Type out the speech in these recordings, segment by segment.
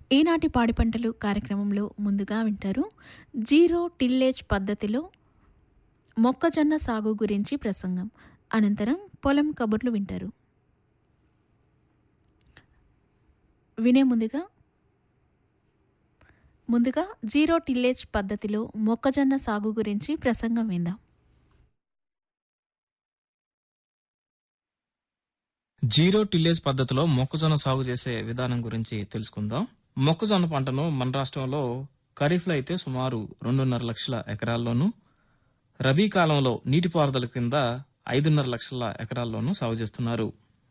ఈనాటి పాడి పంటలు కార్యక్రమంలో ముందుగా వింటారు జీరో టిల్లేజ్ పద్ధతిలో మొక్కజొన్న సాగు గురించి ప్రసంగం అనంతరం పొలం కబుర్లు వింటారు వినే ముందుగా ముందుగా జీరో టిల్లేజ్ పద్ధతిలో మొక్కజొన్న సాగు గురించి ప్రసంగం విందాం జీరో టిల్లేజ్ పద్ధతిలో మొక్కజొన్న సాగు చేసే విధానం గురించి తెలుసుకుందాం మొక్కజొన్న పంటను మన రాష్ట్రంలో ఖరీఫ్లో అయితే సుమారు రెండున్నర లక్షల ఎకరాల్లోనూ రబీ కాలంలో నీటిపారుదల కింద ఐదున్నర లక్షల ఎకరాల్లోనూ సాగు చేస్తున్నారు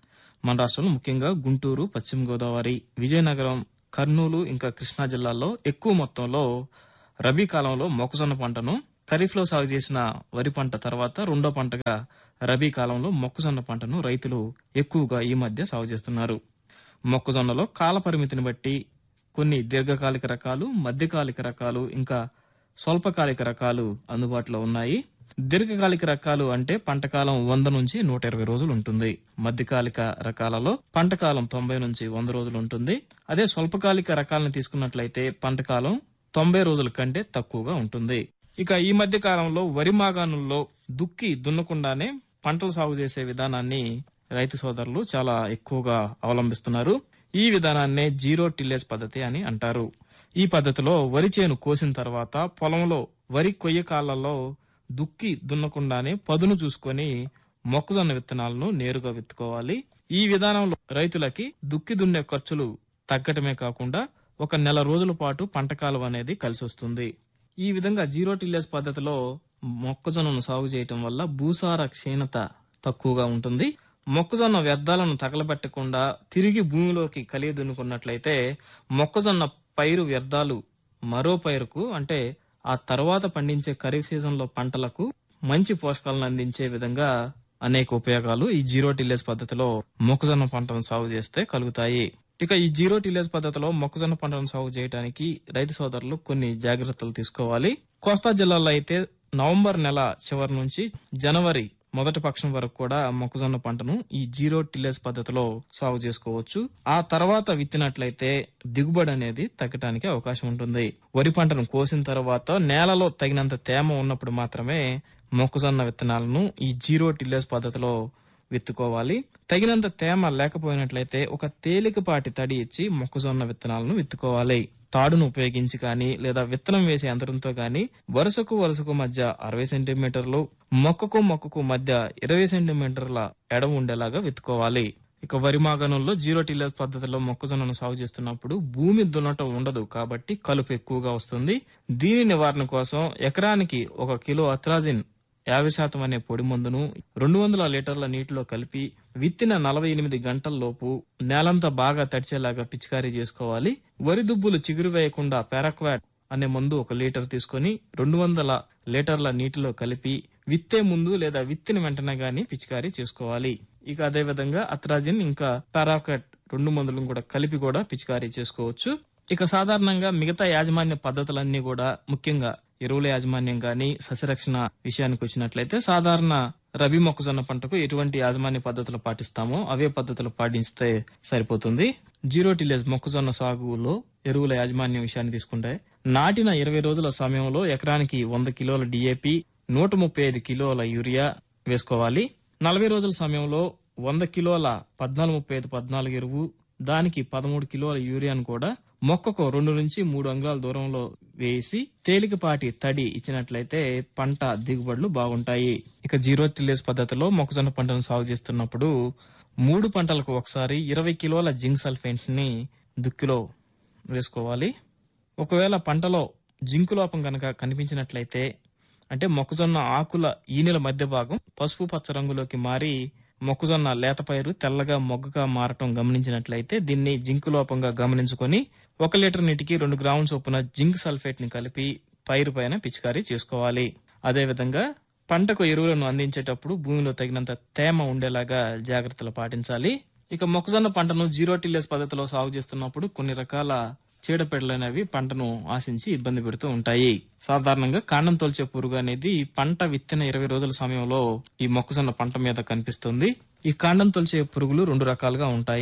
మన రాష్ట్రంలో ముఖ్యంగా గుంటూరు పశ్చిమ గోదావరి విజయనగరం కర్నూలు ఇంకా కృష్ణా జిల్లాల్లో ఎక్కువ మొత్తంలో రబీ కాలంలో మొక్కజొన్న పంటను ఖరీఫ్లో సాగు చేసిన వరి పంట తర్వాత రెండో పంటగా రబీ కాలంలో మొక్కజొన్న పంటను రైతులు ఎక్కువగా ఈ మధ్య సాగు చేస్తున్నారు మొక్కజొన్నలో కాల పరిమితిని బట్టి కొన్ని దీర్ఘకాలిక రకాలు మధ్యకాలిక రకాలు ఇంకా స్వల్పకాలిక రకాలు అందుబాటులో ఉన్నాయి దీర్ఘకాలిక రకాలు అంటే పంటకాలం వంద నుంచి నూట ఇరవై రోజులు ఉంటుంది మధ్యకాలిక రకాలలో పంటకాలం తొంభై నుంచి వంద రోజులు ఉంటుంది అదే స్వల్పకాలిక రకాలను తీసుకున్నట్లయితే పంటకాలం తొంభై రోజుల కంటే తక్కువగా ఉంటుంది ఇక ఈ మధ్య కాలంలో వరి మాగాణుల్లో దుక్కి దున్నకుండానే పంటలు సాగు చేసే విధానాన్ని రైతు సోదరులు చాలా ఎక్కువగా అవలంబిస్తున్నారు ఈ విధానాన్నే జీరో టిల్లేజ్ పద్ధతి అని అంటారు ఈ పద్ధతిలో వరి చేను కోసిన తర్వాత పొలంలో వరి కొయ్య కాళ్లలో దుక్కి దున్నకుండానే పదును చూసుకొని మొక్కజొన్న విత్తనాలను నేరుగా విత్తుకోవాలి ఈ విధానంలో రైతులకి దుక్కి దున్నే ఖర్చులు తగ్గటమే కాకుండా ఒక నెల రోజుల పాటు పంట కాలం అనేది కలిసి వస్తుంది ఈ విధంగా జీరో టిల్లేజ్ పద్ధతిలో మొక్కజొన్నను సాగు చేయటం వల్ల భూసార క్షీణత తక్కువగా ఉంటుంది మొక్కజొన్న వ్యర్థాలను తగలబెట్టకుండా తిరిగి భూమిలోకి కలిగి దున్నుకున్నట్లయితే మొక్కజొన్న పైరు వ్యర్థాలు మరో పైరుకు అంటే ఆ తర్వాత పండించే ఖరీఫ్ సీజన్లో పంటలకు మంచి పోషకాలను అందించే విధంగా అనేక ఉపయోగాలు ఈ జీరో టిల్లేజ్ పద్ధతిలో మొక్కజొన్న పంటను సాగు చేస్తే కలుగుతాయి ఇక ఈ జీరో టిల్లేజ్ పద్ధతిలో మొక్కజొన్న పంటను సాగు చేయడానికి రైతు సోదరులు కొన్ని జాగ్రత్తలు తీసుకోవాలి కోస్తా జిల్లాలో అయితే నవంబర్ నెల చివరి నుంచి జనవరి మొదటి పక్షం వరకు కూడా మొక్కజొన్న పంటను ఈ జీరో టిల్లేజ్ పద్ధతిలో సాగు చేసుకోవచ్చు ఆ తర్వాత విత్తినట్లయితే దిగుబడి అనేది తగ్గటానికి అవకాశం ఉంటుంది వరి పంటను కోసిన తర్వాత నేలలో తగినంత తేమ ఉన్నప్పుడు మాత్రమే మొక్కజొన్న విత్తనాలను ఈ జీరో టిల్లేజ్ పద్ధతిలో విత్తుకోవాలి తగినంత తేమ లేకపోయినట్లయితే ఒక తేలికపాటి తడి ఇచ్చి మొక్కజొన్న విత్తనాలను విత్తుకోవాలి తాడును ఉపయోగించి కానీ లేదా విత్తనం వేసే యంత్రంతో కానీ వరుసకు వరుసకు మధ్య అరవై సెంటీమీటర్లు మొక్కకు మొక్కకు మధ్య ఇరవై సెంటీమీటర్ల ఎడమ ఉండేలాగా విత్తుకోవాలి ఇక వరి మాగాణంలో జీరో టిల్లర్ పద్ధతిలో మొక్కజొన్నను సాగు చేస్తున్నప్పుడు భూమి దున్నటం ఉండదు కాబట్టి కలుపు ఎక్కువగా వస్తుంది దీని నివారణ కోసం ఎకరానికి ఒక కిలో అత్రాజిన్ యాభై శాతం అనే పొడి మందును రెండు వందల లీటర్ల నీటిలో కలిపి విత్తిన నలభై ఎనిమిది గంటల్లోపు నేలంతా బాగా తడిచేలాగా పిచికారీ చేసుకోవాలి వరి దుబ్బులు చిగురు వేయకుండా పారాక్వాట్ అనే మందు ఒక లీటర్ తీసుకొని రెండు వందల లీటర్ల నీటిలో కలిపి విత్తే ముందు లేదా విత్తిన వెంటనే గాని పిచికారీ చేసుకోవాలి ఇక అదే విధంగా అత్రాజిన్ ఇంకా పారాక్వాట్ రెండు మందులను కూడా కలిపి కూడా పిచికారీ చేసుకోవచ్చు ఇక సాధారణంగా మిగతా యాజమాన్య పద్ధతులన్నీ కూడా ముఖ్యంగా ఎరువుల యాజమాన్యం గాని సస్యరక్షణ విషయానికి వచ్చినట్లయితే సాధారణ రబీ మొక్కజొన్న పంటకు ఎటువంటి యాజమాన్య పద్ధతులు పాటిస్తామో అవే పద్ధతులు పాటిస్తే సరిపోతుంది జీరో టిలేజ్ మొక్కజొన్న సాగులో ఎరువుల యాజమాన్యం విషయాన్ని తీసుకుంటే నాటిన ఇరవై రోజుల సమయంలో ఎకరానికి వంద కిలోల డిఏపి నూట ముప్పై ఐదు కిలోల యూరియా వేసుకోవాలి నలభై రోజుల సమయంలో వంద కిలోల పద్నాలుగు ముప్పై ఐదు పద్నాలుగు ఎరువు దానికి పదమూడు కిలోల యూరియాను కూడా మొక్కకు రెండు నుంచి మూడు అంగుళాల దూరంలో వేసి తేలికపాటి తడి ఇచ్చినట్లయితే పంట దిగుబడులు బాగుంటాయి ఇక జీరో టిల్లేజ్ పద్ధతిలో మొక్కజొన్న పంటను సాగు చేస్తున్నప్పుడు మూడు పంటలకు ఒకసారి ఇరవై కిలోల జింక్ సల్ఫేట్ ని దుక్కిలో వేసుకోవాలి ఒకవేళ పంటలో జింకు లోపం కనుక కనిపించినట్లయితే అంటే మొక్కజొన్న ఆకుల ఈనెల మధ్య భాగం పసుపు పచ్చ రంగులోకి మారి మొక్కజొన్న లేత పైరు తెల్లగా మొగ్గగా మారటం గమనించినట్లయితే దీన్ని జింకు లోపంగా గమనించుకొని ఒక లీటర్ నీటికి రెండు గ్రాముల చొప్పున జింక్ సల్ఫేట్ ని కలిపి పైరు పైన పిచికారీ చేసుకోవాలి అదేవిధంగా పంటకు ఎరువులను అందించేటప్పుడు భూమిలో తగినంత తేమ ఉండేలాగా జాగ్రత్తలు పాటించాలి ఇక మొక్కజొన్న పంటను జీరో టిల్లెస్ పద్ధతిలో సాగు చేస్తున్నప్పుడు కొన్ని రకాల చీడపీడలు అనేవి పంటను ఆశించి ఇబ్బంది పెడుతూ ఉంటాయి సాధారణంగా కాండం తొలిచే పురుగు అనేది పంట విత్తిన ఇరవై రోజుల సమయంలో ఈ మొక్కజొన్న పంట మీద కనిపిస్తుంది ఈ కాండం తొలిచే పురుగులు రెండు రకాలుగా ఉంటాయి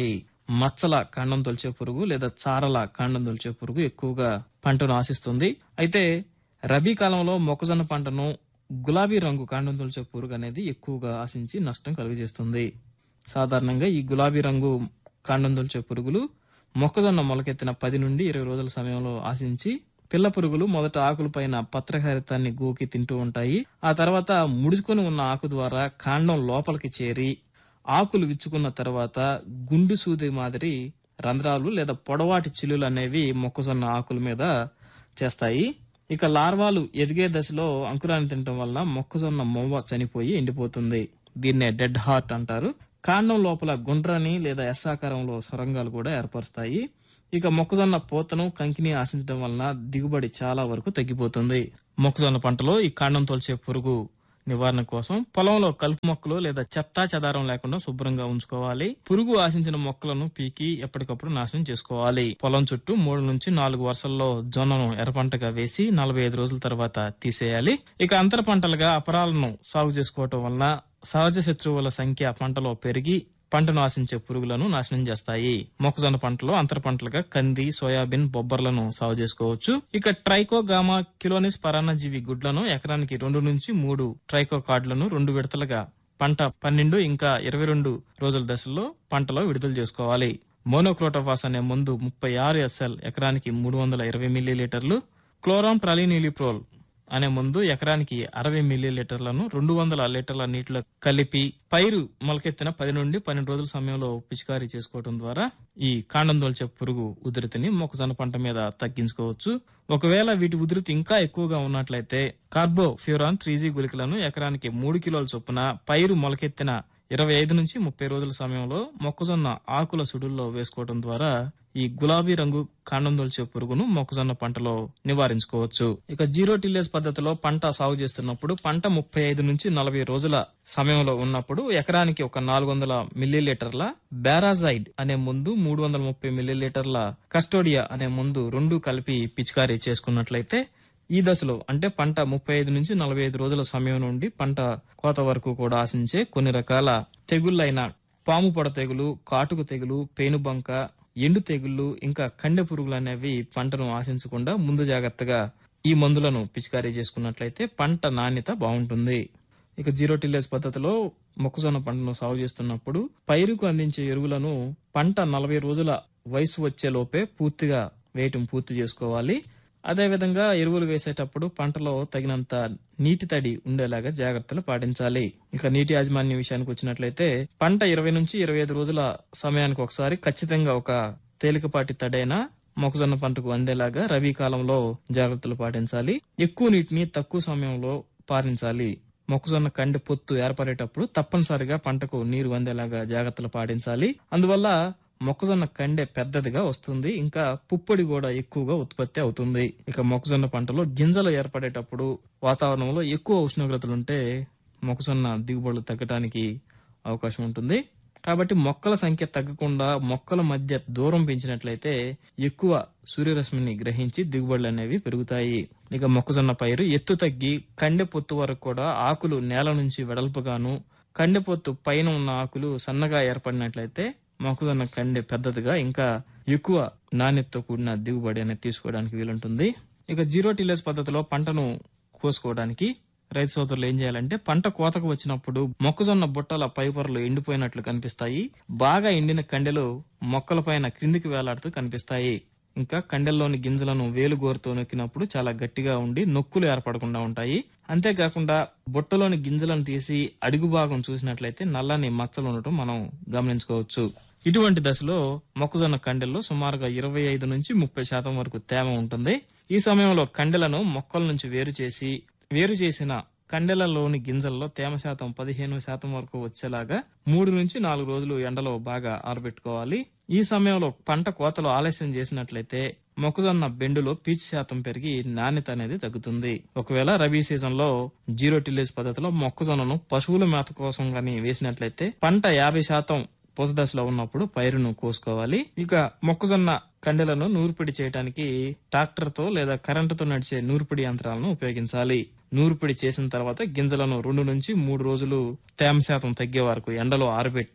మచ్చల కాండం తొలిచే పురుగు లేదా చారల కాండం తొలిచే పురుగు ఎక్కువగా పంటను ఆశిస్తుంది అయితే రబీ కాలంలో మొక్కజొన్న పంటను గులాబీ రంగు కాండం తొలిచే పురుగు అనేది ఎక్కువగా ఆశించి నష్టం కలుగజేస్తుంది సాధారణంగా ఈ గులాబీ రంగు కాండం తొలిచే పురుగులు మొక్కజొన్న మొలకెత్తిన పది నుండి ఇరవై రోజుల సమయంలో ఆశించి పిల్ల పురుగులు మొదట ఆకులపైన పత్రహరితాన్ని గోకి తింటూ ఉంటాయి ఆ తర్వాత ముడుచుకొని ఉన్న ఆకు ద్వారా కాండం లోపలికి చేరి ఆకులు విచ్చుకున్న తర్వాత గుండు సూది మాదిరి రంధ్రాలు లేదా పొడవాటి చిల్లులు అనేవి మొక్కజొన్న ఆకుల మీద చేస్తాయి ఇక లార్వాలు ఎదిగే దశలో అంకురాన్ని తినటం వల్ల మొక్కజొన్న మొవ్వ చనిపోయి ఎండిపోతుంది దీన్నే డెడ్ హార్ట్ అంటారు కాండం లోపల గుండ్రని లేదా ఎస్సాకారంలో సొరంగాలు కూడా ఏర్పరుస్తాయి ఇక మొక్కజొన్న పూతను కంకిని ఆశించడం వలన దిగుబడి చాలా వరకు తగ్గిపోతుంది మొక్కజొన్న పంటలో ఈ కాండం తొలిచే పురుగు నివారణ కోసం పొలంలో కలుపు మొక్కలు లేదా చెత్తా చెదారం లేకుండా శుభ్రంగా ఉంచుకోవాలి పురుగు ఆశించిన మొక్కలను పీకి ఎప్పటికప్పుడు నాశనం చేసుకోవాలి పొలం చుట్టూ మూడు నుంచి నాలుగు వరుసల్లో జొన్నను ఎర్రపంటగా వేసి నలభై ఐదు రోజుల తర్వాత తీసేయాలి ఇక అంతర పంటలుగా అపరాలను సాగు చేసుకోవటం వలన సహజ శత్రువుల సంఖ్య పంటలో పెరిగి పంటను ఆశించే పురుగులను నాశనం చేస్తాయి మొక్కజొన్న పంటలో అంతర పంటలుగా కంది సోయాబీన్ బొబ్బర్లను సాగు చేసుకోవచ్చు ఇక ట్రైకోగామా కిలోనిస్ పరాన్నజీవి గుడ్లను ఎకరానికి రెండు నుంచి మూడు ట్రైకో కార్డులను రెండు విడతలుగా పంట పన్నెండు ఇంకా ఇరవై రెండు రోజుల దశల్లో పంటలో విడుదల చేసుకోవాలి మోనోక్రోటోఫాస్ అనే మందు ముప్పై ఆరు ఎస్ఎల్ ఎకరానికి మూడు వందల ఇరవై మిల్లీలీటర్లు క్లోరాన్ ప్రలీనిలిప్రోల్ అనే మందు ఎకరానికి అరవై మిల్లీ లీటర్లను రెండు వందల లీటర్ల నీటిలో కలిపి పైరు మొలకెత్తిన పది నుండి పన్నెండు రోజుల సమయంలో పిచికారీ చేసుకోవడం ద్వారా ఈ కాండం దొల్చే పురుగు ఉధృతిని మొక్కజొన్న పంట మీద తగ్గించుకోవచ్చు ఒకవేళ వీటి ఉధృతి ఇంకా ఎక్కువగా ఉన్నట్లయితే కార్బో ఫ్యూరాన్ త్రీ గుళికలను ఎకరానికి మూడు కిలోల చొప్పున పైరు మొలకెత్తిన ఇరవై ఐదు నుంచి ముప్పై రోజుల సమయంలో మొక్కజొన్న ఆకుల సుడుల్లో వేసుకోవడం ద్వారా ఈ గులాబీ రంగు కాండం దొల్చే పురుగును మొక్కజొన్న పంటలో నివారించుకోవచ్చు ఇక జీరో టిల్లేజ్ పద్ధతిలో పంట సాగు చేస్తున్నప్పుడు పంట ముప్పై ఐదు నుంచి నలభై రోజుల సమయంలో ఉన్నప్పుడు ఎకరానికి ఒక నాలుగు వందల మిల్లీలీటర్ల బేరాజైడ్ అనే ముందు మూడు వందల ముప్పై మిల్లీలీటర్ల కస్టోడియా అనే ముందు రెండు కలిపి పిచికారీ చేసుకున్నట్లయితే ఈ దశలో అంటే పంట ముప్పై ఐదు నుంచి నలభై ఐదు రోజుల సమయం నుండి పంట కోత వరకు కూడా ఆశించే కొన్ని రకాల తెగుళ్ళైన పాము పొడ తెగులు కాటుకు తెగులు పేనుబంక ఎండు తెగుళ్లు ఇంకా కండె పురుగులు అనేవి పంటను ఆశించకుండా ముందు జాగ్రత్తగా ఈ మందులను పిచికారీ చేసుకున్నట్లయితే పంట నాణ్యత బాగుంటుంది ఇక జీరో టిల్లేజ్ పద్ధతిలో మొక్కజొన్న పంటను సాగు చేస్తున్నప్పుడు పైరుకు అందించే ఎరువులను పంట నలభై రోజుల వయసు వచ్చే లోపే పూర్తిగా వేయటం పూర్తి చేసుకోవాలి అదేవిధంగా ఎరువులు వేసేటప్పుడు పంటలో తగినంత నీటి తడి ఉండేలాగా జాగ్రత్తలు పాటించాలి ఇక నీటి యాజమాన్య విషయానికి వచ్చినట్లయితే పంట ఇరవై నుంచి ఇరవై ఐదు రోజుల సమయానికి ఒకసారి ఖచ్చితంగా ఒక తేలికపాటి తడైన మొక్కజొన్న పంటకు అందేలాగా రబీ కాలంలో జాగ్రత్తలు పాటించాలి ఎక్కువ నీటిని తక్కువ సమయంలో పారించాలి మొక్కజొన్న కండి పొత్తు ఏర్పడేటప్పుడు తప్పనిసరిగా పంటకు నీరు అందేలాగా జాగ్రత్తలు పాటించాలి అందువల్ల మొక్కజొన్న కండె పెద్దదిగా వస్తుంది ఇంకా పుప్పొడి కూడా ఎక్కువగా ఉత్పత్తి అవుతుంది ఇక మొక్కజొన్న పంటలో గింజలు ఏర్పడేటప్పుడు వాతావరణంలో ఎక్కువ ఉష్ణోగ్రతలుంటే మొక్కజొన్న దిగుబడులు తగ్గడానికి అవకాశం ఉంటుంది కాబట్టి మొక్కల సంఖ్య తగ్గకుండా మొక్కల మధ్య దూరం పెంచినట్లయితే ఎక్కువ సూర్యరశ్మిని గ్రహించి దిగుబడులు అనేవి పెరుగుతాయి ఇక మొక్కజొన్న పైరు ఎత్తు తగ్గి కండె పొత్తు వరకు కూడా ఆకులు నేల నుంచి వెడల్పుగాను కండె పొత్తు పైన ఉన్న ఆకులు సన్నగా ఏర్పడినట్లయితే మొక్కజొన్న కండె పెద్దదిగా ఇంకా ఎక్కువ నాణ్యతతో కూడిన దిగుబడి అనేది తీసుకోవడానికి వీలుంటుంది ఇక జీరో టిల్లెస్ పద్ధతిలో పంటను కోసుకోవడానికి రైతు సోదరులు ఏం చేయాలంటే పంట కోతకు వచ్చినప్పుడు మొక్కజొన్న బుట్టల పైపొరలు ఎండిపోయినట్లు కనిపిస్తాయి బాగా ఎండిన కండెలు మొక్కలపైన క్రిందికి వేలాడుతూ కనిపిస్తాయి ఇంకా కండెల్లోని గింజలను వేలుగోరుతో నొక్కినప్పుడు చాలా గట్టిగా ఉండి నొక్కులు ఏర్పడకుండా ఉంటాయి అంతేకాకుండా బుట్టలోని గింజలను తీసి అడుగు భాగం చూసినట్లయితే నల్లని మచ్చలు ఉండటం మనం గమనించుకోవచ్చు ఇటువంటి దశలో మొక్కజొన్న కండెల్లో సుమారుగా ఇరవై ఐదు నుంచి ముప్పై శాతం వరకు తేమ ఉంటుంది ఈ సమయంలో కండెలను మొక్కల నుంచి వేరు చేసి వేరు చేసిన కండెలలోని గింజల్లో తేమ శాతం పదిహేను శాతం వరకు వచ్చేలాగా మూడు నుంచి నాలుగు రోజులు ఎండలో బాగా ఆరబెట్టుకోవాలి ఈ సమయంలో పంట కోతలు ఆలస్యం చేసినట్లయితే మొక్కజొన్న బెండులో పీచు శాతం పెరిగి నాణ్యత అనేది తగ్గుతుంది ఒకవేళ రబీ సీజన్ లో జీరో టిల్లేజ్ పద్ధతిలో మొక్కజొన్నను పశువుల మేత కోసం గాని వేసినట్లయితే పంట యాభై శాతం పూత దశలో ఉన్నప్పుడు పైరును కోసుకోవాలి ఇక మొక్కజొన్న కండెలను నూర్పిడి చేయడానికి ట్రాక్టర్ తో లేదా కరెంటుతో నడిచే నూర్పిడి యంత్రాలను ఉపయోగించాలి నూర్పిడి చేసిన తర్వాత గింజలను రెండు నుంచి మూడు రోజులు తేమ శాతం తగ్గే వరకు ఎండలో ఆరబెట్టి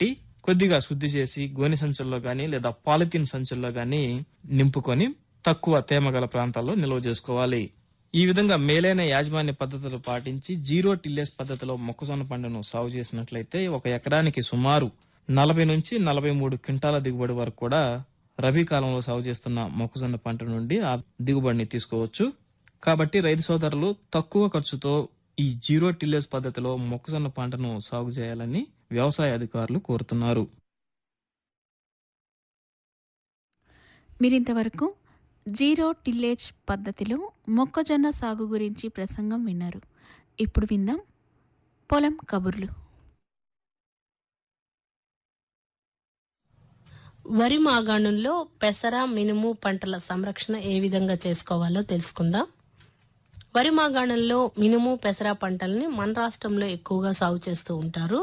కొద్దిగా శుద్ధి చేసి గోనె సంచుల్లో గాని లేదా పాలిథిన్ సంచుల్లో గాని నింపుకొని తక్కువ తేమ గల ప్రాంతాల్లో నిల్వ చేసుకోవాలి ఈ విధంగా మేలైన యాజమాన్య పద్ధతులు పాటించి జీరో టిల్లేస్ పద్ధతిలో మొక్కజొన్న పంటను సాగు చేసినట్లయితే ఒక ఎకరానికి సుమారు నలభై నుంచి నలభై మూడు క్వింటాల దిగుబడి వరకు కూడా రబీ కాలంలో సాగు చేస్తున్న మొక్కజొన్న పంట నుండి ఆ దిగుబడిని తీసుకోవచ్చు కాబట్టి రైతు సోదరులు తక్కువ ఖర్చుతో ఈ జీరో టిల్లేస్ పద్ధతిలో మొక్కజొన్న పంటను సాగు చేయాలని వ్యవసాయ అధికారులు కోరుతున్నారు మీరింతవరకు జీరో టిల్లేజ్ పద్ధతిలో మొక్కజొన్న సాగు గురించి ప్రసంగం విన్నారు ఇప్పుడు విందాం పొలం కబుర్లు వరి మాగాణుల్లో పెసర మినుము పంటల సంరక్షణ ఏ విధంగా చేసుకోవాలో తెలుసుకుందాం వరి మాగాణంలో మినుము పెసర పంటల్ని మన రాష్ట్రంలో ఎక్కువగా సాగు చేస్తూ ఉంటారు